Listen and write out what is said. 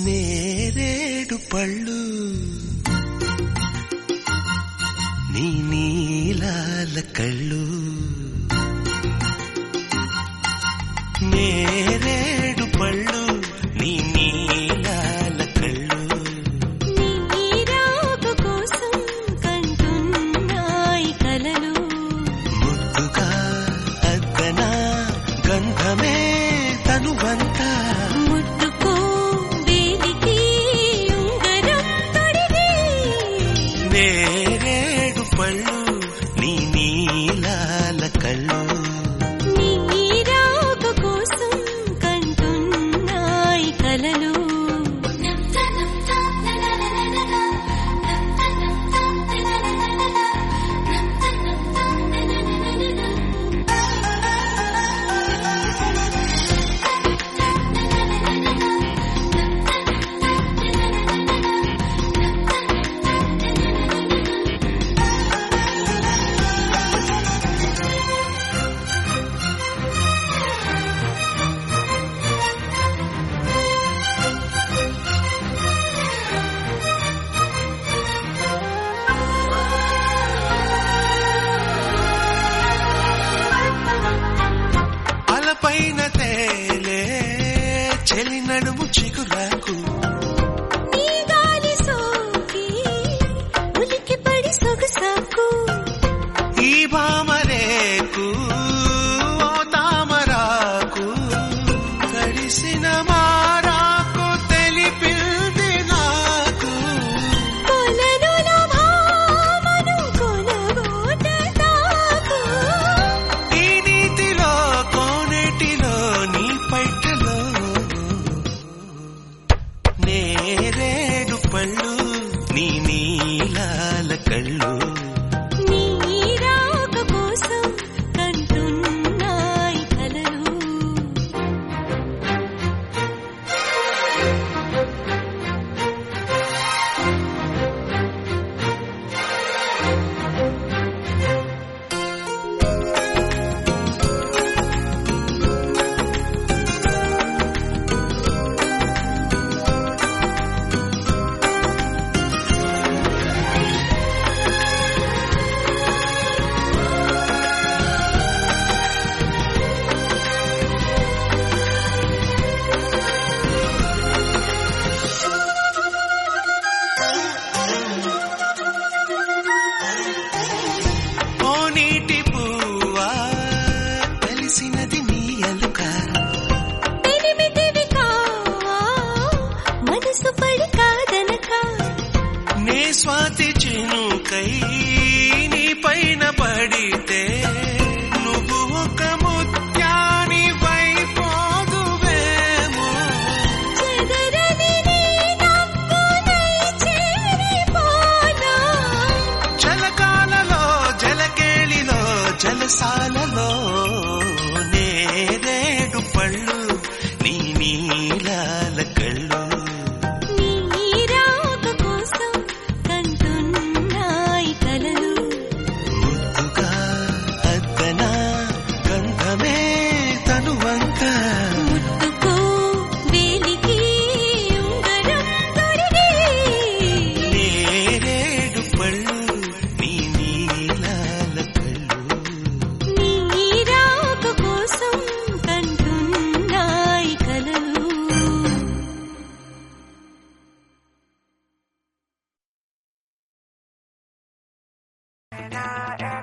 నేరేడు పళ్ళు నీ నీలాల కళ్ళు నేరేడు పళ్ళు నీ నీలాల కళ్ళు నీ రాక కోసం కంటున్నాయి కలలు ముద్దుగా అద్దనా గంధమే తనువంతా ముట్టుకో వేలికి ఉంగరం తొడిగి నేరేడు పళ్ళు నీ నీలాల కళ్ళు నీ రాక కోసం కంటున్నాయి కలలు అలపైన తేలే చెలి నడుము చిగురాకు నీ గాలి సోకి ఉలికి పడి సొగసాకు ఈ భామరేకు ఓ తామరాకు కడిసిన మారాకు తెలిపింది నాకు కొలనుల భామను కొనగోట తాకు ఈ నీతిలో కోనేటిలో నీ పైటలో నేరేడు పళ్ళు నీ నీలాల కళ్ళు నీ రాక కోసం కంటున్నాయి కలలు ఓ నీటి పువ్వా తెలిసినది నీ అలుక పెనిమిటివి కావా మనసు పడి కాదనక నే స్వాతి చినుకై నీ పైన పడితే నువ్వు ఒక ముత్యాని వైపోదువేమో చెదరని నీ నవ్వునై చేరిపోనా జలకాలలో జలకేళిలో జలసాలలో నేరేడు పళ్ళు నీ నీలాల కళ్ళు నీ రాక కోసం కంటున్నాయి కలలు ముద్దుగా అద్దనా గంధమే తనువంక ముట్టుకో వేలికి ఉంగరం తొడిగి నేరేడు పళ్ళు నీ నీలాల కళ్ళు నీ రాక కోసం కంటున్నాయి కలలు Na